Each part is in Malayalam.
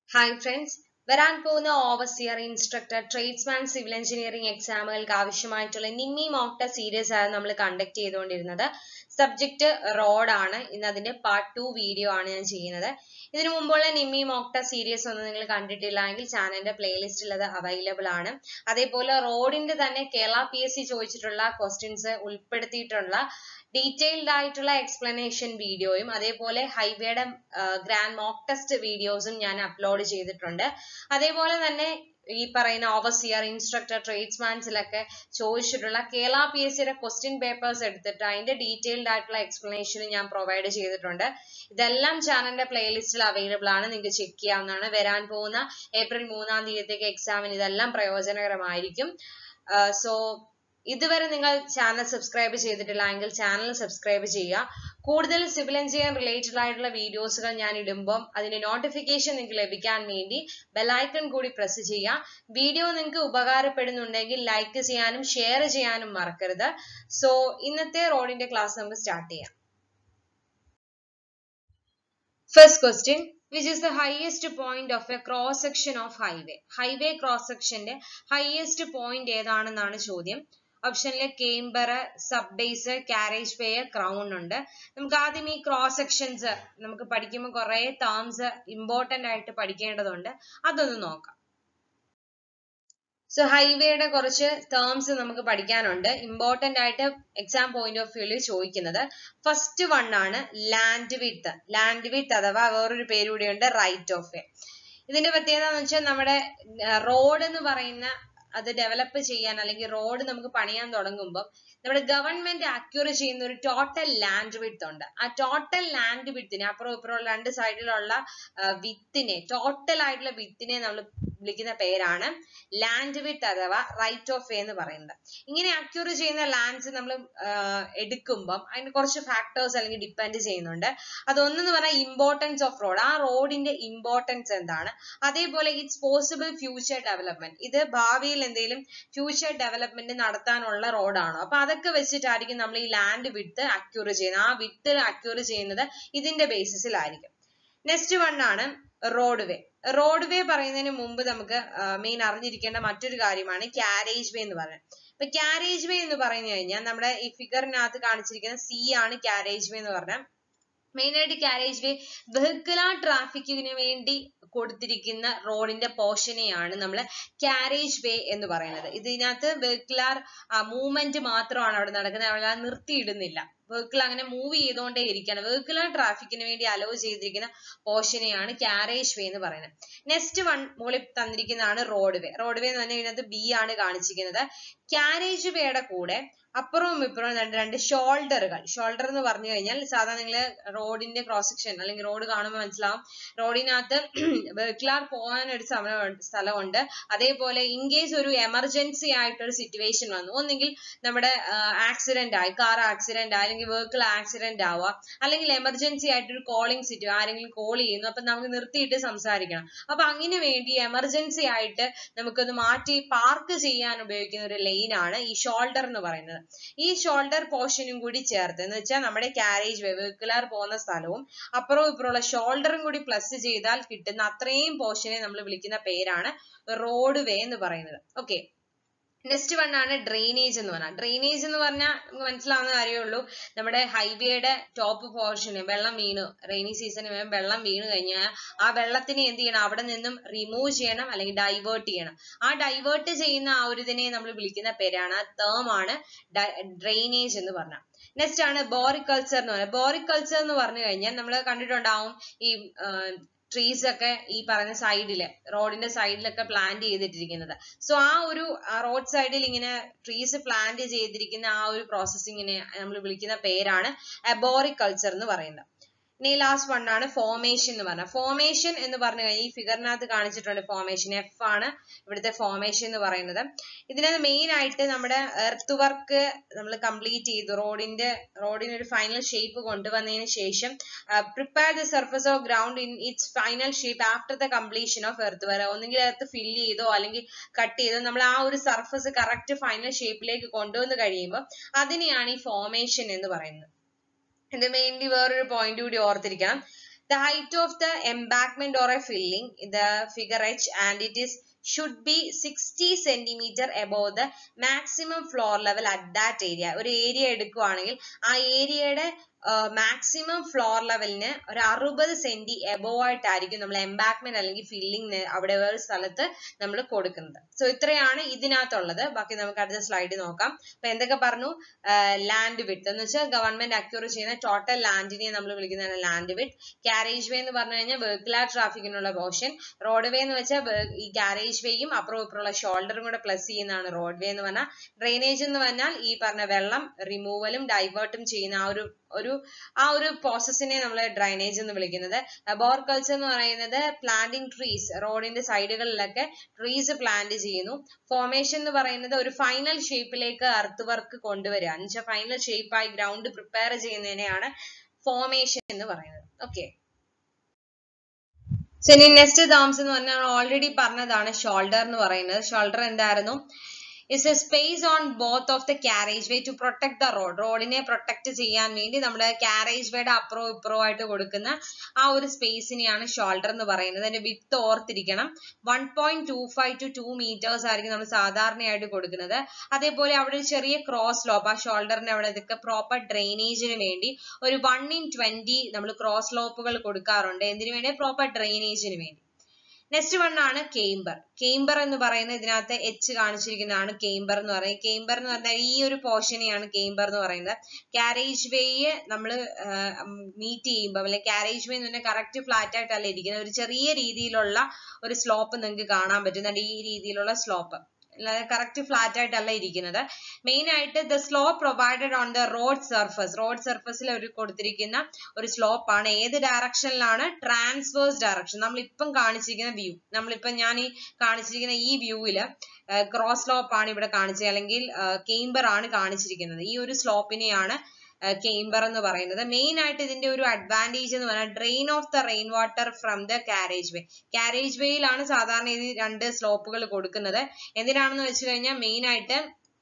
ഹായ് ഫ്രണ്ട്സ് വരാൻ പോകുന്ന overseer instructor tradesman civil engineering എക്സാമുകൾക്ക് ആവശ്യമായിട്ടുള്ള നിമ്മി മോക്ട സീരീസ് ആണ് നമ്മൾ കണ്ടക്ട് ചെയ്തുകൊണ്ടിരുന്നത് സബ്ജക്ട് റോഡ് ആണ് ഇന്ന് അതിന്റെ പാർട്ട് ടു വീഡിയോ ആണ് ഞാൻ ചെയ്യുന്നത് ഇതിനു മുമ്പുള്ള നിമ്മി മോക്ട സീരീസ് ഒന്നും നിങ്ങൾ കണ്ടിട്ടില്ല എങ്കിൽ ചാനലിന്റെ പ്ലേലിസ്റ്റിൽ അത് അവൈലബിൾ ആണ് അതേപോലെ റോഡിന്റെ തന്നെ കേരള പി എസ് സി ചോദിച്ചിട്ടുള്ള ക്വസ്റ്റ്യൻസ് ഉൾപ്പെടുത്തിയിട്ടുള്ള ഡീറ്റെയിൽഡ് ആയിട്ടുള്ള എക്സ്പ്ലനേഷൻ വീഡിയോയും അതേപോലെ ഹൈവേയുടെ ഗ്രാൻഡ് മോക്ക് ടെസ്റ്റ് വീഡിയോസും ഞാൻ അപ്ലോഡ് ചെയ്തിട്ടുണ്ട് അതേപോലെ തന്നെ ഈ പറയുന്ന ഓവർസിയർ ഇൻസ്ട്രക്ടർ ട്രേഡ്സ്മാൻസിലൊക്കെ ചോദിച്ചിട്ടുള്ള കേരള പി എസ് സിയുടെ ക്വസ്റ്റ്യൻ പേപ്പേഴ്സ് എടുത്തിട്ട് അതിന്റെ ഡീറ്റെയിൽഡ് ആയിട്ടുള്ള എക്സ്പ്ലനേഷൻ ഞാൻ പ്രൊവൈഡ് ചെയ്തിട്ടുണ്ട് ഇതെല്ലാം ചാനലിന്റെ പ്ലേലിസ്റ്റിൽ അവൈലബിൾ ആണ് നിങ്ങൾക്ക് ചെക്ക് ചെയ്യാവുന്നതാണ് വരാൻ പോകുന്ന ഏപ്രിൽ മൂന്നാം തീയതിക്ക് എക്സാമിന് ഇതെല്ലാം പ്രയോജനകരമായിരിക്കും സോ ഇതുവരെ നിങ്ങൾ ചാനൽ സബ്സ്ക്രൈബ് ചെയ്തിട്ടില്ല എങ്കിൽ ചാനൽ സബ്സ്ക്രൈബ് ചെയ്യുക കൂടുതൽ സിവിൽ എഞ്ചിനീയറിംഗ് റിലേറ്റഡ് ആയിട്ടുള്ള വീഡിയോസുകൾ ഞാൻ ഇടുമ്പോൾ അതിന്റെ നോട്ടിഫിക്കേഷൻ നിങ്ങൾക്ക് ലഭിക്കാൻ വേണ്ടി ബെലൈക്കൺ കൂടി പ്രസ് ചെയ്യുക വീഡിയോ നിങ്ങൾക്ക് ഉപകാരപ്പെടുന്നുണ്ടെങ്കിൽ ലൈക്ക് ചെയ്യാനും ഷെയർ ചെയ്യാനും മറക്കരുത് സോ ഇന്നത്തെ റോഡിന്റെ ക്ലാസ് നമുക്ക് സ്റ്റാർട്ട് ചെയ്യാം first question which is the highest point of a cross section of highway highway cross സെക്ഷന്റെ ഹയസ്റ്റ് പോയിന്റ് ഏതാണെന്നാണ് ചോദ്യം ഓപ്ഷനിലെ camber sub base carriageway crown ഉണ്ട് നമുക്ക് ആദ്യം ഈ ക്രോസ് സെക്ഷൻസ് നമുക്ക് പഠിക്കുമ്പോൾ കുറെ ടേംസ് ഇമ്പോർട്ടന്റ് ആയിട്ട് പഠിക്കേണ്ടതുണ്ട് അതൊന്ന് നോക്കാം സോ ഹൈവേയുടെ കുറച്ച് ടേംസ് നമുക്ക് പഠിക്കാനുണ്ട് ഇമ്പോർട്ടന്റ് ആയിട്ട് എക്സാം പോയിന്റ് ഓഫ് വ്യൂവിൽ ചോദിക്കുന്നത് ഫസ്റ്റ് വൺ ആണ് ലാൻഡ് വിത്ത് ലാൻഡ് വിത്ത് അഥവാ വേറൊരു പേര് കൂടിയുണ്ട് റൈറ്റ് ഓഫ് വേ ഇതിന്റെ പ്രത്യേകത എന്ന് വെച്ചാൽ നമ്മുടെ റോഡ് എന്ന് പറയുന്ന അത് ഡെവലപ്പ് ചെയ്യാൻ അല്ലെങ്കിൽ റോഡ് നമുക്ക് പണിയാൻ തുടങ്ങുമ്പോൾ നമ്മുടെ ഗവൺമെന്റ് അക്യൂർ ചെയ്യുന്ന ഒരു ടോട്ടൽ ലാൻഡ് വിഡ്ത്ത് ഉണ്ട് ആ ടോട്ടൽ ലാൻഡ് വിഡ്ത്തിനെ അപ്പുറം ഇപ്പുറം രണ്ട് സൈഡിലുള്ള വിത്തിനെ ടോട്ടൽ ആയിട്ടുള്ള വിത്തിനെ നമ്മൾ വിളിക്കുന്ന പേരാണ് ലാൻഡ് വിത്ത് അഥവാ റൈറ്റ് ഓഫ് വേ എന്ന് പറയുന്നത് ഇങ്ങനെ അക്യൂർ ചെയ്യുന്ന ലാൻഡ്സ് നമ്മൾ എടുക്കുമ്പം അതിന് കുറച്ച് ഫാക്ടേഴ്സ് അല്ലെങ്കിൽ ഡിപ്പെൻഡ് ചെയ്യുന്നുണ്ട് അതൊന്നെന്ന് പറഞ്ഞാൽ ഇമ്പോർട്ടൻസ് ഓഫ് റോഡ് ആ റോഡിന്റെ ഇമ്പോർട്ടൻസ് എന്താണ് അതേപോലെ ഇറ്റ്സ് പോസിബിൾ ഫ്യൂച്ചർ ഡെവലപ്മെന്റ് ഇത് ഭാവിയിൽ എന്തെങ്കിലും ഫ്യൂച്ചർ ഡെവലപ്മെന്റ് നടത്താനുള്ള റോഡാണോ അപ്പൊ അതൊക്കെ വെച്ചിട്ടായിരിക്കും നമ്മൾ ഈ ലാൻഡ് വിത്ത് അക്യൂർ ചെയ്യുന്നത് ആ വിത്ത് അക്യൂർ ചെയ്യുന്നത് ഇതിന്റെ ബേസിസിലായിരിക്കും നെക്സ്റ്റ് വൺ ആണ് റോഡ് വേ റോഡ് വേ പറയുന്നതിന് മുമ്പ് നമുക്ക് മെയിൻ അറിഞ്ഞിരിക്കേണ്ട മറ്റൊരു കാര്യമാണ് ക്യാരേജ് വേ എന്ന് പറയുന്നത് ഇപ്പൊ ക്യാരേജ് വേ എന്ന് പറഞ്ഞു കഴിഞ്ഞാൽ നമ്മുടെ ഈ ഫിഗറിനകത്ത് കാണിച്ചിരിക്കുന്ന സി ആണ് ക്യാരേജ് വേ എന്ന് പറഞ്ഞാൽ മെയിൻ ആയിട്ട് ക്യാരേജ് വേ വെഹിക്കുലാർ ട്രാഫിക്കിന് വേണ്ടി കൊടുത്തിരിക്കുന്ന റോഡിന്റെ പോർഷനെയാണ് നമ്മൾ ക്യാരേജ് വേ എന്ന് പറയുന്നത് ഇതിനകത്ത് വെഹിക്കുലാർ മൂവ്മെന്റ് മാത്രമാണ് അവിടെ നടക്കുന്നത് അവിടെ നിർത്തിയിടുന്നില്ല വെഹിക്കിൾ അങ്ങനെ മൂവ് ചെയ്തുകൊണ്ടേ ഇരിക്കുകയാണ് വെഹിക്കുലർ ട്രാഫിക്കിന് വേണ്ടി അലോ ചെയ്തിരിക്കുന്ന പോർഷനെയാണ് ക്യാരേജ് വേ എന്ന് പറയുന്നത് നെക്സ്റ്റ് വൺ മുകളിൽ തന്നിരിക്കുന്നതാണ് റോഡ് വേ റോഡ് വേ എന്ന് പറഞ്ഞാൽ ഇതിനകത്ത് ബി ആണ് കാണിച്ചിരിക്കുന്നത് ക്യാരേജ് വേയുടെ കൂടെ അപ്പുറവും ഇപ്പുറവും രണ്ട് രണ്ട് ഷോൾഡറുകൾ ഷോൾഡർ എന്ന് പറഞ്ഞു കഴിഞ്ഞാൽ സാധാരണ നിങ്ങൾ റോഡിന്റെ ക്രോസ് സെക്ഷൻ അല്ലെങ്കിൽ റോഡ് കാണുമ്പോൾ മനസ്സിലാവും റോഡിനകത്ത് വെഹിക്കുലാർ പോകാൻ ഒരു സ്ഥലമുണ്ട് അതേപോലെ ഇൻ കേസ് ഒരു എമർജൻസി ആയിട്ടൊരു സിറ്റുവേഷൻ വന്നു ഒന്നെങ്കിൽ നമ്മുടെ ആക്സിഡന്റ് ആയി കാർ ആക്സിഡന്റ് ആയി അല്ലെങ്കിൽ വെഹിക്കിൾ ആക്സിഡന്റ് ആവുക അല്ലെങ്കിൽ എമർജൻസി ആയിട്ടൊരു കോളിംഗ് സിറ്റു ആരെങ്കിലും കോൾ ചെയ്യുന്നു അപ്പൊ നമുക്ക് നിർത്തിയിട്ട് സംസാരിക്കണം അപ്പൊ അങ്ങനെ വേണ്ടി എമർജൻസി ആയിട്ട് നമുക്കൊന്ന് മാറ്റി പാർക്ക് ചെയ്യാൻ ഉപയോഗിക്കുന്ന ഒരു ലൈൻ ആണ് ഈ ഷോൾഡർ എന്ന് പറയുന്നത് ഈ ഷോൾഡർ പോർഷനും കൂടി ചേർത്ത് എന്ന് വെച്ചാൽ നമ്മുടെ ക്യാരേജ് വേ വെഹിക്കുലാർ പോകുന്ന സ്ഥലവും അപ്പുറവും ഇപ്പുറമുള്ള ഷോൾഡറും കൂടി പ്ലസ് ചെയ്താൽ കിട്ടുന്ന അത്രയും പോർഷനെ നമ്മൾ വിളിക്കുന്ന പേരാണ് റോഡ് വേ എന്ന് പറയുന്നത് ഓക്കെ നെക്സ്റ്റ് വൺ ആണ് ഡ്രെയിനേജ് എന്ന് പറഞ്ഞാൽ ഡ്രെയിനേജ് എന്ന് പറഞ്ഞാൽ നമുക്ക് മനസ്സിലാവുന്ന കാര്യമേ ഉള്ളൂ നമ്മുടെ ഹൈവേയുടെ ടോപ്പ് പോർഷന് വെള്ളം വീണു റെയിനി സീസണിൽ വെള്ളം വീണു കഴിഞ്ഞാൽ ആ വെള്ളത്തിനെ എന്ത് ചെയ്യണം അവിടെ നിന്നും റിമൂവ് ചെയ്യണം അല്ലെങ്കിൽ ഡൈവേർട്ട് ചെയ്യണം ആ ഡൈവേർട്ട് ചെയ്യുന്ന ആ ഒരു ഇതിനെ നമ്മൾ വിളിക്കുന്ന പേരാണ് ആ ടേം ആണ് ഡ്രെയിനേജ് എന്ന് പറഞ്ഞാൽ നെക്സ്റ്റ് ആണ് ബോറിക്കൾച്ചർ എന്ന് പറയുന്നത് ബോറിക്കൾച്ചർ എന്ന് പറഞ്ഞു കഴിഞ്ഞാൽ നമ്മൾ കണ്ടിട്ടുണ്ടാവും ഈ ട്രീസ് ഒക്കെ ഈ പറഞ്ഞ സൈഡില് റോഡിന്റെ സൈഡിലൊക്കെ പ്ലാന്റ് ചെയ്തിട്ടിരിക്കുന്നത് സോ ആ ഒരു റോഡ് സൈഡിൽ ഇങ്ങനെ ട്രീസ് പ്ലാന്റ് ചെയ്തിരിക്കുന്ന ആ ഒരു പ്രോസസ്സിങ്ങിനെ നമ്മൾ വിളിക്കുന്ന പേരാണ് അബോറിക്കൾച്ചർ എന്ന് പറയുന്നത് ഇനി ലാസ്റ്റ് വൺ ആണ് ഫോമേഷൻ എന്ന് പറഞ്ഞാൽ ഫോമേഷൻ എന്ന് പറഞ്ഞു കഴിഞ്ഞാൽ ഈ ഫിഗറിനകത്ത് കാണിച്ചിട്ടുണ്ട് ഫോമേഷൻ എഫ് ആണ് ഇവിടുത്തെ ഫോമേഷൻ എന്ന് പറയുന്നത് ഇതിനകത്ത് മെയിൻ ആയിട്ട് നമ്മുടെ എർത്ത് വർക്ക് നമ്മൾ കംപ്ലീറ്റ് ചെയ്തു റോഡിന്റെ റോഡിന് ഒരു ഫൈനൽ ഷേപ്പ് കൊണ്ടുവന്നതിന് ശേഷം prepare the surface of ground in its final shape after the completion of earth വരെ ഒന്നുകിൽ എർത്ത് ഫില്ല് ചെയ്തോ അല്ലെങ്കിൽ കട്ട് ചെയ്തോ നമ്മൾ ആ ഒരു സർഫസ് കറക്റ്റ് ഫൈനൽ ഷേപ്പിലേക്ക് കൊണ്ടുവന്ന് കഴിയുമ്പോൾ അതിനെയാണ് ഈ ഫോമേഷൻ എന്ന് പറയുന്നത് ഇത് മെയിൻലി വേറൊരു പോയിന്റ് കൂടി ഓർത്തിരിക്കണം The height of the embankment or a filling, the figure H, and it is should be 60 centimeter above the maximum floor level at that area. ഒരു ഏരിയ എടുക്കുവാണെങ്കിൽ ആ ഏരിയയുടെ മാക്സിമം ഫ്ലോർ ലെവലിന് ഒരു അറുപത് സെന്റി എബോവ് ആയിട്ടായിരിക്കും നമ്മൾ എംബാക്ക്മെന്റ് അല്ലെങ്കിൽ ഫില്ലിംഗ് അവിടെ ഒരു സ്ഥലത്ത് നമ്മൾ കൊടുക്കുന്നത് സോ ഇത്രയാണ് ഇതിനകത്തുള്ളത് ബാക്കി നമുക്ക് അടുത്ത സ്ലൈഡ് നോക്കാം അപ്പൊ എന്തൊക്കെ പറഞ്ഞു ലാൻഡ് വിട്ട് എന്ന് വെച്ചാൽ ഗവൺമെന്റ് അക്യൂർ ചെയ്യുന്ന ടോട്ടൽ ലാൻഡിനെ നമ്മൾ വിളിക്കുന്നതാണ് ലാൻഡ് വിട്ട് കാരേജ് വേ എന്ന് പറഞ്ഞു കഴിഞ്ഞാൽ വെഹിക്കുലാർ ട്രാഫിക്കിനുള്ള പോർഷൻ റോഡ് വേ എന്ന് വെച്ചാൽ ഈ കാരേജ് വേയും അപ്പുറം ഇപ്പുറമുള്ള ഷോൾഡറും കൂടെ പ്ലസ് ചെയ്യുന്നതാണ് റോഡ് വേ എന്ന് പറഞ്ഞാൽ ഡ്രെയിനേജ് എന്ന് പറഞ്ഞാൽ ഈ പറഞ്ഞ വെള്ളം റിമൂവലും ഡൈവേർട്ടും ചെയ്യുന്ന ആ ഒരു ഒരു ആ ഒരു പ്രോസസ്സിനെ നമ്മൾ ഡ്രൈനേജ് എന്ന് വിളിക്കുന്നത് ബോർ കൾച്ചർ എന്ന് പറയുന്നത് പ്ലാന്റിംഗ് ട്രീസ് റോഡിന്റെ സൈഡുകളിലൊക്കെ ട്രീസ് പ്ലാന്റ് ചെയ്യുന്നു ഫോർമേഷൻ എന്ന് പറയുന്നത് ഒരു ഫൈനൽ ഷേപ്പിലേക്ക് അർത്ത് വർക്ക് കൊണ്ടുവരിക എന്നുവെച്ചാൽ ഫൈനൽ ഷേപ്പായി ഗ്രൗണ്ട് പ്രിപ്പയർ ചെയ്യുന്നതിനെയാണ് ഫോർമേഷൻ എന്ന് പറയുന്നത് ഓക്കെ സോ ഇനി നെക്സ്റ്റ് ടേംസ് എന്ന് പറഞ്ഞാൽ ഓൾറെഡി പറഞ്ഞതാണ് ഷോൾഡർ എന്ന് പറയുന്നത് ഷോൾഡർ എന്തായിരുന്നു is a space on both of the carriageway to protect the road റോഡിനെ പ്രൊട്ടക്ട് ചെയ്യാൻ വേണ്ടി നമ്മൾ കാരേജ് വേയുടെ അപ്പുറവും ഇപ്പുറവും ആയിട്ട് കൊടുക്കുന്ന ആ ഒരു സ്പേസിനെയാണ് ഷോൾഡർ എന്ന് പറയുന്നത് അതിന്റെ വിത്ത് ഓർത്തിരിക്കണം one point two five to two meters ആയിരിക്കും നമ്മൾ സാധാരണയായിട്ട് കൊടുക്കുന്നത് അതേപോലെ അവിടെ ഒരു ചെറിയ ക്രോസ് സ്ലോപ്പ് ആ ഷോൾഡറിന്റെ അവിടെ ഇതൊക്കെ പ്രോപ്പർ ഡ്രെയിനേജിന് വേണ്ടി ഒരു വൺ ഇൻ ട്വന്റി നമ്മൾ ക്രോസ് സ്ലോപ്പുകൾ കൊടുക്കാറുണ്ട് എന്തിനു വേണ്ടി പ്രോപ്പർ ഡ്രെയിനേജിന് വേണ്ടി നെക്സ്റ്റ് വൺ ആണ് കേംബർ കേംബർ എന്ന് പറയുന്നത് ഇതിനകത്ത് എച്ച് കാണിച്ചിരിക്കുന്നതാണ് കേംബർ എന്ന് പറയുന്നത് കേംബർ എന്ന് പറഞ്ഞാൽ ഈ ഒരു പോർഷനെയാണ് കേംബർ എന്ന് പറയുന്നത് കാരേജ് വേയെ നമ്മൾ മീറ്റ് ചെയ്യുമ്പോൾ അല്ലെങ്കിൽ കാരേജ് വേ എന്ന് പറഞ്ഞാൽ കറക്റ്റ് ഫ്ലാറ്റ് ആയിട്ടല്ല ഇരിക്കുന്നത് ഒരു ചെറിയ രീതിയിലുള്ള ഒരു സ്ലോപ്പ് നിങ്ങൾക്ക് കാണാൻ പറ്റുന്നുണ്ട് ഈ രീതിയിലുള്ള സ്ലോപ്പ് അല്ലാതെ കറക്റ്റ് ഫ്ലാറ്റ് ആയിട്ടല്ല ഇരിക്കുന്നത് മെയിൻ ആയിട്ട് the slope provided on the road surface road സർഫസിൽ ഒരു കൊടുത്തിരിക്കുന്ന ഒരു സ്ലോപ്പ് ആണ് ഏത് ഡയറക്ഷനിലാണ് ട്രാൻസ്വേഴ്സ് ഡയറക്ഷൻ നമ്മൾ ഇപ്പം കാണിച്ചിരിക്കുന്ന വ്യൂ നമ്മളിപ്പം ഞാൻ ഈ കാണിച്ചിരിക്കുന്ന ഈ വ്യൂവില് ക്രോസ് സ്ലോപ്പ് ആണ് ഇവിടെ കാണിച്ചത് അല്ലെങ്കിൽ കേംബർ ആണ് കാണിച്ചിരിക്കുന്നത് ഈ ഒരു സ്ലോപ്പിനെയാണ് കേംബർ എന്ന് പറയുന്നത് മെയിൻ ആയിട്ട് ഇതിന്റെ ഒരു അഡ്വാൻറ്റേജ് എന്ന് പറഞ്ഞാൽ drain off the rain water from the carriage way carriage വേയിലാണ് സാധാരണ ഈ രണ്ട് സ്ലോപ്പുകൾ കൊടുക്കുന്നത് എന്തിനാണെന്ന് വെച്ച് കഴിഞ്ഞാൽ മെയിൻ ആയിട്ട്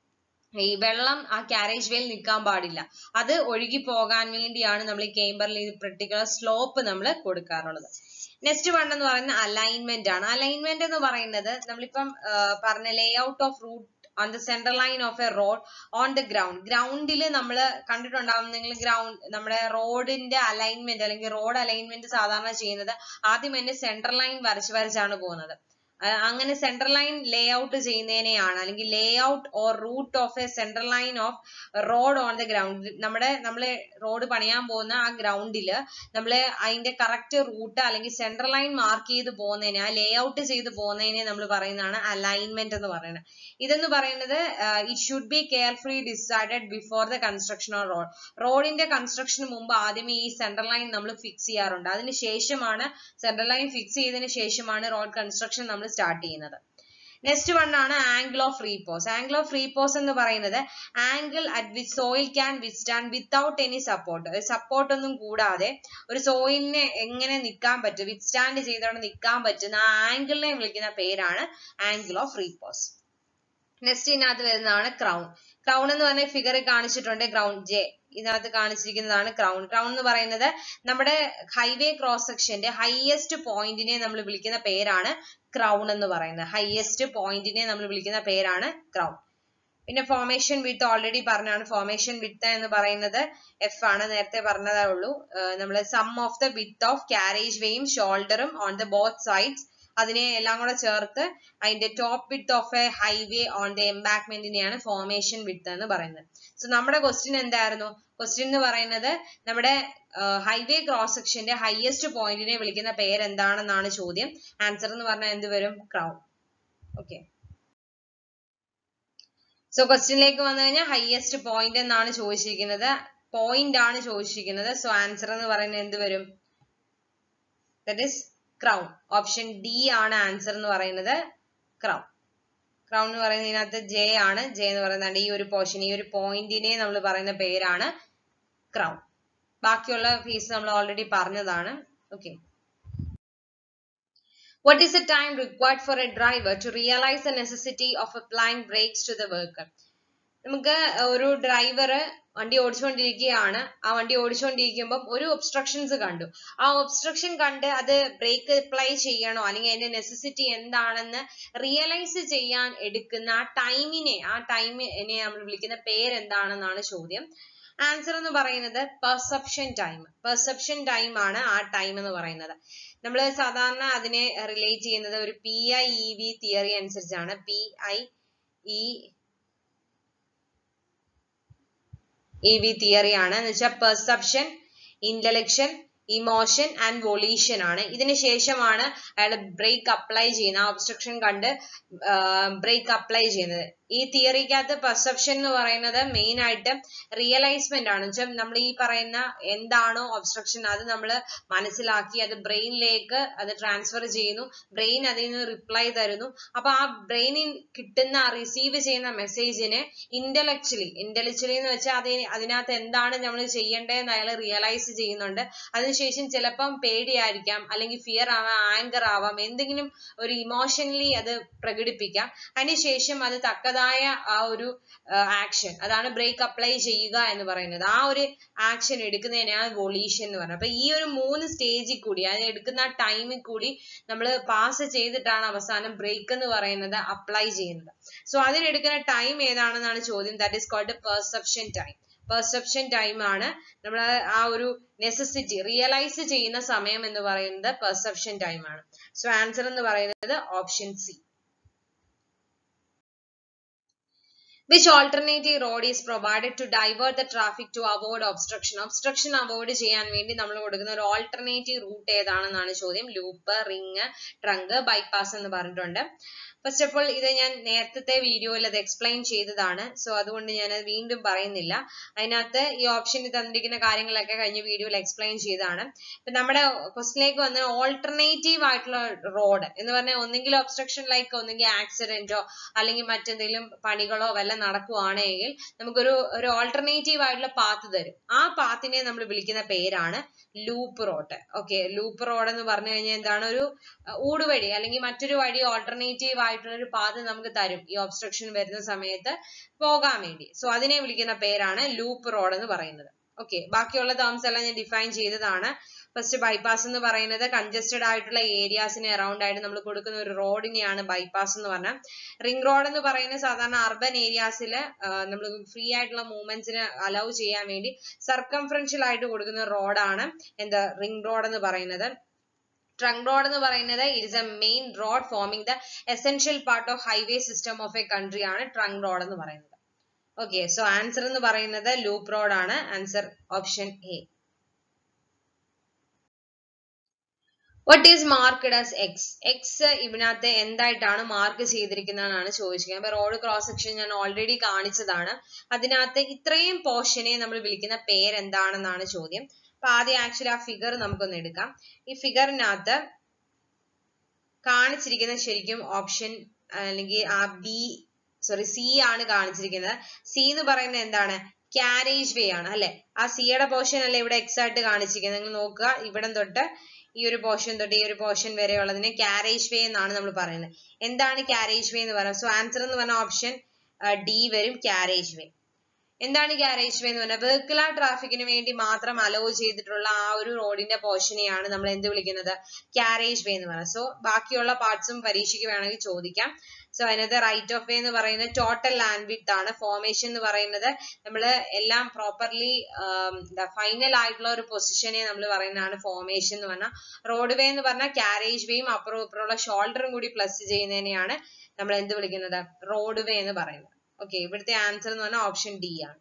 ഈ വെള്ളം ആ കാരേജ് വേയിൽ നിൽക്കാൻ പാടില്ല അത് ഒഴുകി പോകാൻ വേണ്ടിയാണ് നമ്മൾ ഈ കേംബറിൽ ഈ പെർട്ടിക്കുലർ സ്ലോപ്പ് നമ്മൾ കൊടുക്കാറുള്ളത് നെക്സ്റ്റ് വൺ എന്ന് പറയുന്നത് അലൈൻമെന്റ് ആണ് അലൈൻമെന്റ് എന്ന് പറയുന്നത് നമ്മളിപ്പം പറഞ്ഞ lay out of route on the central line of a road on the ground ഗ്രൗണ്ടിൽ നമ്മൾ കണ്ടിട്ടുണ്ടാവും നിങ്ങൾ ഗ്രൗണ്ട് നമ്മുടെ റോഡിന്റെ അലൈൻമെന്റ് അല്ലെങ്കിൽ റോഡ് അലൈൻമെന്റ് സാധാരണ ചെയ്യുന്നത് ആദ്യം തന്നെ സെൻട്രൽ ലൈൻ വരച്ച് വരച്ചാണ് പോകുന്നത് അങ്ങനെ സെൻട്രൽ ലൈൻ ലേ ഔട്ട് ചെയ്യുന്നതിനെയാണ് അല്ലെങ്കിൽ lay out or route of a central line of road on the ground നമ്മുടെ നമ്മൾ റോഡ് പണിയാൻ പോകുന്ന ആ ഗ്രൗണ്ടിൽ നമ്മൾ അതിന്റെ കറക്റ്റ് റൂട്ട് അല്ലെങ്കിൽ സെൻട്രൽ ലൈൻ മാർക്ക് ചെയ്ത് പോകുന്നതിനെ ആ ലേ ഔട്ട് ചെയ്ത് പോകുന്നതിനെ നമ്മൾ പറയുന്നതാണ് അലൈൻമെന്റ് എന്ന് പറയുന്നത് ഇതെന്ന് പറയുന്നത് it should be carefully decided before the construction of road റോഡിന്റെ കൺസ്ട്രക്ഷന് മുമ്പ് ആദ്യമേ ഈ സെൻട്രൽ ലൈൻ നമ്മൾ ഫിക്സ് ചെയ്യാറുണ്ട് അതിന് ശേഷമാണ് സെൻട്രൽ ലൈൻ ഫിക്സ് ചെയ്തതിന് ശേഷമാണ് റോഡ് കൺസ്ട്രക്ഷൻ നമ്മൾ സ്റ്റാർട്ട് ചെയ്യുന്നത് നെക്സ്റ്റ് വൺ ആണ് angle of repose angle of repose എന്ന് പറയുന്നത് angle at which soil can withstand without any support support ഒന്നും കൂടാതെ ഒരു സോയിലിനെ എങ്ങനെ നിൽക്കാൻ പറ്റും വിത്ത്സ്റ്റാൻഡ് ചെയ്തോണ്ട് നിൽക്കാൻ പറ്റുന്ന ആ ആംഗിളിനെ വിളിക്കുന്ന പേരാണ് ആംഗിൾ ഓഫ് റീപോസ് നെക്സ്റ്റ് ഇതിനകത്ത് വരുന്നതാണ് ക്രൗൺ ക്രൗൺ എന്ന് പറഞ്ഞ ഫിഗർ കാണിച്ചിട്ടുണ്ട് ഗ്രൗണ്ട് ജെ ഇതിനകത്ത് കാണിച്ചിരിക്കുന്നതാണ് ക്രൗൺ ക്രൗൺ എന്ന് പറയുന്നത് നമ്മുടെ ഹൈവേ ക്രോസ് സെക്ഷന്റെ ഹയസ്റ്റ് പോയിന്റിനെ നമ്മൾ വിളിക്കുന്ന പേരാണ് ക്രൗൺ എന്ന് പറയുന്നത് ഹയസ്റ്റ് പോയിന്റിനെ നമ്മൾ വിളിക്കുന്ന പേരാണ് ക്രൗൺ പിന്നെ ഫോർമേഷൻ വിത്ത് ഓൾറെഡി പറഞ്ഞാണ് ഫോർമേഷൻ വിത്ത് എന്ന് പറയുന്നത് എഫ് ആണ് നേരത്തെ പറഞ്ഞതേ ഉള്ളൂ നമ്മൾ sum of the width of carriage വേയും ഷോൾഡറും ഓൺ ദ ബോത്ത് സൈഡ്സ് അതിനെ എല്ലാം കൂടെ ചേർത്ത് അതിന്റെ top width of a highway on the എംബാക്ക്മെന്റിനെയാണ് ഫോർമേഷൻ വിത്ത് എന്ന് പറയുന്നത് സോ നമ്മുടെ ക്വസ്റ്റ്യൻ എന്തായിരുന്നു ക്വസ്റ്റ്യൻ എന്ന് പറയുന്നത് നമ്മുടെ ഹൈവേ ക്രോസ് സെക്ഷന്റെ ഹയസ്റ്റ് പോയിന്റിനെ വിളിക്കുന്ന പേര് എന്താണെന്നാണ് ചോദ്യം ആൻസർ എന്ന് പറഞ്ഞാൽ എന്ത് വരും ക്രൗൺ ഓക്കെ സോ ക്വസ്റ്റ്യനിലേക്ക് വന്നു കഴിഞ്ഞാൽ ഹയസ്റ്റ് പോയിന്റ് എന്നാണ് ചോദിച്ചിരിക്കുന്നത് പോയിന്റ് ആണ് ചോദിച്ചിരിക്കുന്നത് സോ ആൻസർ എന്ന് പറയുന്നത് എന്ത് വരും that is crown option D ആണ് ആൻസർ എന്ന് പറയുന്നത് ക്രൗൺ ക്രൗൺ എന്ന് പറയുന്നത് ഇതിനകത്ത് ജെ ആണ് ജെ എന്ന് പറയുന്നത് ഈ ഒരു പോർഷൻ ഈ ഒരു പോയിന്റിനെ നമ്മൾ പറയുന്ന പേരാണ് ക്രൗൺ ബാക്കിയുള്ള ഫീസ് നമ്മൾ ഓൾറെഡി പറഞ്ഞതാണ് okay What is the time required for a driver to realize the necessity of applying brakes to the vehicle? നമുക്ക് ഒരു ഡ്രൈവർ വണ്ടി ഓടിച്ചുകൊണ്ടിരിക്കുകയാണ് ആ വണ്ടി ഓടിച്ചുകൊണ്ടിരിക്കുമ്പം ഒരു ഒബ്സ്ട്രക്ഷൻസ് കണ്ടു ആ ഒബ്സ്ട്രക്ഷൻ കണ്ട് അത് ബ്രേക്ക് അപ്ലൈ ചെയ്യണോ അല്ലെങ്കിൽ അതിന്റെ നെസസിറ്റി എന്താണെന്ന് റിയലൈസ് ചെയ്യാൻ എടുക്കുന്ന ആ ടൈമിനെ ആ ടൈമിനെ നമ്മൾ വിളിക്കുന്ന പേരെന്താണെന്നാണ് ചോദ്യം ആൻസർ എന്ന് പറയുന്നത് പെർസെപ്ഷൻ ടൈം പെർസെപ്ഷൻ ടൈം ആണ് ആ ടൈം എന്ന് പറയുന്നത് നമ്മൾ സാധാരണ അതിനെ റിലേറ്റ് ചെയ്യുന്നത് ഒരു P I E V theory അനുസരിച്ചാണ് P I E E V theory ആണ് എന്ന് വെച്ചാൽ perception intellection emotion and volition ആണ് ഇതിന് ശേഷമാണ് അയാൾ ബ്രേക്ക് അപ്ലൈ ചെയ്യുന്നത് ആ ഒബ്സ്ട്രക്ഷൻ കണ്ട് ബ്രേക്ക് അപ്ലൈ ചെയ്യുന്നത് ഈ തിയറിക്കകത്ത് പെർസെപ്ഷൻ എന്ന് പറയുന്നത് മെയിൻ ആയിട്ട് റിയലൈസ്മെന്റ് ആണ് വെച്ചാൽ നമ്മൾ ഈ പറയുന്ന എന്താണോ ഒബ്സ്ട്രക്ഷൻ അത് നമ്മൾ മനസ്സിലാക്കി അത് ബ്രെയിനിലേക്ക് അത് ട്രാൻസ്ഫർ ചെയ്യുന്നു ബ്രെയിൻ അതിൽ നിന്ന് റിപ്ലൈ തരുന്നു അപ്പൊ ആ ബ്രെയിനിൽ കിട്ടുന്ന റിസീവ് ചെയ്യുന്ന മെസ്സേജിനെ ഇന്റലക്ച്വലി ഇന്റലക്ച്വലി എന്ന് വെച്ചാൽ അത് അതിനകത്ത് എന്താണ് നമ്മൾ ചെയ്യേണ്ടതെന്ന് അയാൾ റിയലൈസ് ചെയ്യുന്നുണ്ട് അതിനുശേഷം ചിലപ്പം പേടിയായിരിക്കാം അല്ലെങ്കിൽ ഫിയർ ആവാം ആങ്കർ ആവാം എന്തെങ്കിലും ഒരു ഇമോഷണലി അത് പ്രകടിപ്പിക്കാം അതിനുശേഷം അത് തക്കതായ ആ ഒരു ആക്ഷൻ അതാണ് ബ്രേക്ക് അപ്ലൈ ചെയ്യുക എന്ന് പറയുന്നത് ആ ഒരു ആക്ഷൻ എടുക്കുന്നതിനാണ് വൊളീഷൻ എന്ന് പറയുന്നത് അപ്പൊ ഈ ഒരു മൂന്ന് സ്റ്റേജിൽ കൂടി അത് എടുക്കുന്ന ആ ടൈമിൽ കൂടി നമ്മൾ പാസ് ചെയ്തിട്ടാണ് അവസാനം ബ്രേക്ക് എന്ന് പറയുന്നത് അപ്ലൈ ചെയ്യുന്നത് സോ അതിനെടുക്കുന്ന ടൈം ഏതാണെന്നാണ് ചോദ്യം that is called perception time perception time ആണ് നമ്മൾ ആ ഒരു നെസസിറ്റി റിയലൈസ് ചെയ്യുന്ന സമയം എന്ന് പറയുന്നത് പെർസെപ്ഷൻ ടൈം ആണ് സോ ആൻസർ എന്ന് പറയുന്നത് option C which alternative road is provided to divert the traffic to avoid obstruction obstruction avoid ചെയ്യാൻ വേണ്ടി നമ്മൾ കൊടുക്കുന്ന ഒരു alternative route ഏതാണെന്നാണ് ചോദ്യം ലൂപ്പ് റിങ് ട്രങ്ക് ബൈപ്പാസ് എന്ന് പറഞ്ഞിട്ടുണ്ട് ഫസ്റ്റ് ഓഫ് ഓൾ ഇത് ഞാൻ നേരത്തെ വീഡിയോയിൽ അത് എക്സ്പ്ലെയിൻ ചെയ്തതാണ് സോ അതുകൊണ്ട് ഞാൻ അത് വീണ്ടും പറയുന്നില്ല അതിനകത്ത് ഈ ഓപ്ഷനിൽ തന്നിരിക്കുന്ന കാര്യങ്ങളൊക്കെ കഴിഞ്ഞ വീഡിയോയിൽ എക്സ്പ്ലെയിൻ ചെയ്തതാണ് ഇപ്പൊ നമ്മുടെ ക്വസ്റ്റിലേക്ക് വന്ന ഓൾട്ടർനേറ്റീവ് ആയിട്ടുള്ള റോഡ് എന്ന് പറഞ്ഞാൽ ഒന്നെങ്കിൽ ഒബ്സ്ട്രക്ഷൻ ലൈക്ക് ഒന്നെങ്കിൽ ആക്സിഡന്റോ അല്ലെങ്കിൽ മറ്റെന്തെങ്കിലും പണികളോ വല്ല നടക്കുവാണെങ്കിൽ നമുക്കൊരു ഒരു ഓൾട്ടർനേറ്റീവ് ആയിട്ടുള്ള പാത്ത് തരും ആ പാത്തിനെ നമ്മൾ വിളിക്കുന്ന പേരാണ് loop road okay loop road എന്ന് പറഞ്ഞു കഴിഞ്ഞാൽ എന്താണ് ഒരു ഊടുവഴി അല്ലെങ്കിൽ മറ്റൊരു വഴി ഓൾട്ടർനേറ്റീവ് ആയിട്ടുള്ള ഒരു പാത നമുക്ക് തരും ഈ ഒബ്സ്ട്രക്ഷൻ വരുന്ന സമയത്ത് പോകാൻ വേണ്ടി സോ അതിനെ വിളിക്കുന്ന പേരാണ് ലൂപ്പ് റോഡ് എന്ന് പറയുന്നത് ഓക്കെ ബാക്കിയുള്ള ടേംസ് എല്ലാം ഞാൻ ഡിഫൈൻ ചെയ്തതാണ് ഫസ്റ്റ് ബൈപ്പാസ് എന്ന് പറയുന്നത് കൺജസ്റ്റഡ് ആയിട്ടുള്ള ഏരിയാസിന് അറൌണ്ട് ആയിട്ട് നമ്മൾ കൊടുക്കുന്ന ഒരു റോഡിനെയാണ് ബൈപ്പാസ് എന്ന് പറഞ്ഞാൽ റിംഗ് റോഡ് എന്ന് പറയുന്നത് സാധാരണ അർബൻ ഏരിയാസിൽ നമ്മൾ ഫ്രീ ആയിട്ടുള്ള മൂവ്മെന്റ്സിന് അലൗ ചെയ്യാൻ വേണ്ടി സർക്കംഫറൻഷ്യൽ ആയിട്ട് കൊടുക്കുന്ന റോഡാണ് എന്താ റിംഗ് റോഡ് എന്ന് പറയുന്നത് ട്രങ്ക് റോഡ് എന്ന് പറയുന്നത് it is a main road forming the essential part of highway system of a country ആണ് ട്രങ്ക് റോഡ് എന്ന് പറയുന്നത് ഓക്കെ സോ ആൻസർ എന്ന് പറയുന്നത് ലൂപ്പ് റോഡ് ആണ് answer option A what is marked as X X ഇതിനകത്ത് എന്തായിട്ടാണ് മാർക്ക് ചെയ്തിരിക്കുന്നതെന്നാണ് ചോദിച്ചിരിക്കുന്നത് അപ്പൊ റോഡ് ക്രോസ് സെക്ഷൻ ഞാൻ ഓൾറെഡി കാണിച്ചതാണ് അതിനകത്ത് ഇത്രയും പോർഷനെ നമ്മൾ വിളിക്കുന്ന പേരെന്താണെന്നാണ് ചോദ്യം അപ്പൊ ആദ്യം ആക്ച്വലി ആ ഫിഗർ നമുക്കൊന്ന് എടുക്കാം ഈ ഫിഗറിനകത്ത് കാണിച്ചിരിക്കുന്ന ശരിക്കും ഓപ്ഷൻ അല്ലെങ്കിൽ ആ ബി സോറി സി ആണ് കാണിച്ചിരിക്കുന്നത് സി എന്ന് പറയുന്നത് എന്താണ് ക്യാരേജ് വേ ആണ് അല്ലെ ആ സിയുടെ പോർഷൻ അല്ലേ ഇവിടെ എക്സ് ആയിട്ട് കാണിച്ചിരിക്കുന്നത് നിങ്ങൾ നോക്കുക ഇവിടം തൊട്ട് ഈ ഒരു പോർഷൻ തൊട്ട് ഈ ഒരു പോർഷൻ വരെ ഉള്ളതിനെ ക്യാരേജ് വേ എന്നാണ് നമ്മൾ പറയുന്നത് എന്താണ് ക്യാരേജ് വേ എന്ന് പറയുന്നത് സോ ആൻസർ എന്ന് പറഞ്ഞ ഓപ്ഷൻ ഡി വരും ക്യാരേജ് വേ എന്താണ് ക്യാരേജ് വേ എന്ന് പറഞ്ഞാൽ വെഹിക്കുലർ ട്രാഫിക്കിന് വേണ്ടി മാത്രം അലോ ചെയ്തിട്ടുള്ള ആ ഒരു റോഡിന്റെ പോർഷനെയാണ് നമ്മൾ എന്ത് വിളിക്കുന്നത് ക്യാരേജ് വേ എന്ന് പറയുന്നത് സോ ബാക്കിയുള്ള പാർട്സും പരീക്ഷയ്ക്ക് വേണമെങ്കിൽ ചോദിക്കാം സോ അതിനകത്ത് റൈറ്റ് ഓഫ് വേ എന്ന് പറയുന്നത് ടോട്ടൽ ലാൻഡ് വിഡ്ത്ത് ആണ് ഫോർമേഷൻ എന്ന് പറയുന്നത് നമ്മൾ എല്ലാം പ്രോപ്പർലി ഫൈനൽ ആയിട്ടുള്ള ഒരു പൊസിഷനെ നമ്മൾ പറയുന്നതാണ് ഫോർമേഷൻ എന്ന് പറഞ്ഞാൽ റോഡ് വേ എന്ന് പറഞ്ഞാൽ ക്യാരേജ് വേയും അപ്പുറവും ഇപ്പുറമുള്ള ഷോൾഡറും കൂടി പ്ലസ് ചെയ്യുന്നതിനെയാണ് നമ്മൾ എന്ത് വിളിക്കുന്നത് റോഡ് വേ എന്ന് പറയുന്നത് ഓക്കെ ഇവിടുത്തെ ആൻസർ എന്ന് പറഞ്ഞാൽ ഓപ്ഷൻ ഡി ആണ്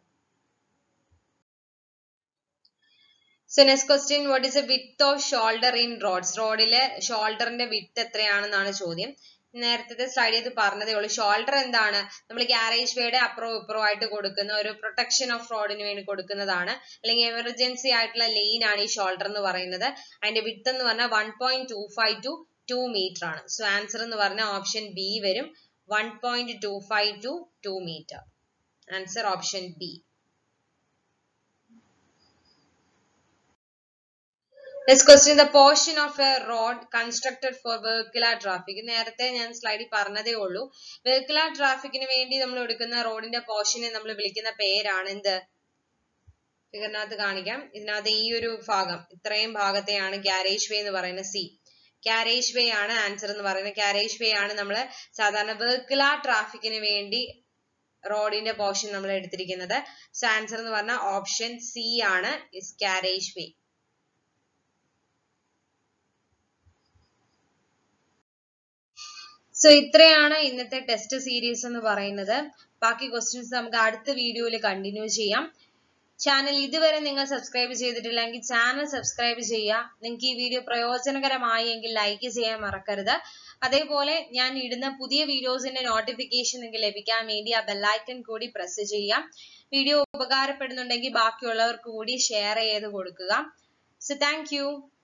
so next question what is a width of shoulder in roads റോഡിലെ ഷോൾഡറിന്റെ വിത്ത് എത്രയാണെന്നാണ് ചോദ്യം നേരത്തെ സ്ലൈഡ് ചെയ്ത് പറഞ്ഞതേ ഉള്ളൂ ഷോൾഡർ എന്താണ് നമ്മൾ ക്യാരേജ് വേയുടെ അപ്പുറവും ഇപ്പുറവും ആയിട്ട് കൊടുക്കുന്ന ഒരു പ്രൊട്ടക്ഷൻ ഓഫ് റോഡിന് വേണ്ടി കൊടുക്കുന്നതാണ് അല്ലെങ്കിൽ എമർജൻസി ആയിട്ടുള്ള ലെയിൻ ആണ് ഈ ഷോൾഡർ എന്ന് പറയുന്നത് അതിന്റെ വിത്ത് എന്ന് പറഞ്ഞാൽ one point two five to two meter ആണ് സോ ആൻസർ എന്ന് പറഞ്ഞാൽ ഓപ്ഷൻ ബി വരും one point two five to two meter answer option B Next question, the portion of a road constructed for vehicular traffic. നേരത്തെ ഞാൻ സ്ലൈഡിൽ പറഞ്ഞതേ ഉള്ളൂ vehicular ട്രാഫിക്കിന് വേണ്ടി നമ്മൾ എടുക്കുന്ന റോഡിന്റെ പോർഷനെ നമ്മൾ വിളിക്കുന്ന പേരാണ് എന്ത് ഫിഗറിനകത്ത് കാണിക്കാം ഇതിനകത്ത് ഈ ഒരു ഭാഗം ഇത്രയും ഭാഗത്തെയാണ് കാരേജ് വേ എന്ന് പറയുന്നത് സി കാരേജ് വേ ആണ് ആൻസർ എന്ന് പറയുന്നത് കാരേജ് വേ ആണ് നമ്മൾ സാധാരണ വെഹിക്കുലാർ ട്രാഫിക്കിന് വേണ്ടി റോഡിന്റെ പോർഷൻ നമ്മൾ എടുത്തിരിക്കുന്നത് സോ ആൻസർ എന്ന് പറഞ്ഞാൽ ഓപ്ഷൻ സി ആണ് ഇസ് കാരേജ് വേ സോ ഇത്രയാണ് ഇന്നത്തെ ടെസ്റ്റ് സീരീസ് എന്ന് പറയുന്നത് ബാക്കി ക്വസ്റ്റ്യൻസ് നമുക്ക് അടുത്ത വീഡിയോയിൽ കണ്ടിന്യൂ ചെയ്യാം ചാനൽ ഇതുവരെ നിങ്ങൾ സബ്സ്ക്രൈബ് ചെയ്തിട്ടില്ലെങ്കിൽ ചാനൽ സബ്സ്ക്രൈബ് ചെയ്യുക നിങ്ങൾക്ക് ഈ വീഡിയോ പ്രയോജനകരമായി എങ്കിൽ ലൈക്ക് ചെയ്യാൻ മറക്കരുത് അതേപോലെ ഞാൻ ഇടുന്ന പുതിയ വീഡിയോസിന്റെ നോട്ടിഫിക്കേഷൻ നിങ്ങൾക്ക് ലഭിക്കാൻ വേണ്ടി ആ ബെല്ലൈക്കൺ കൂടി പ്രസ് ചെയ്യാം വീഡിയോ ഉപകാരപ്പെടുന്നുണ്ടെങ്കിൽ ബാക്കിയുള്ളവർക്ക് കൂടി ഷെയർ ചെയ്ത് കൊടുക്കുക സോ താങ്ക്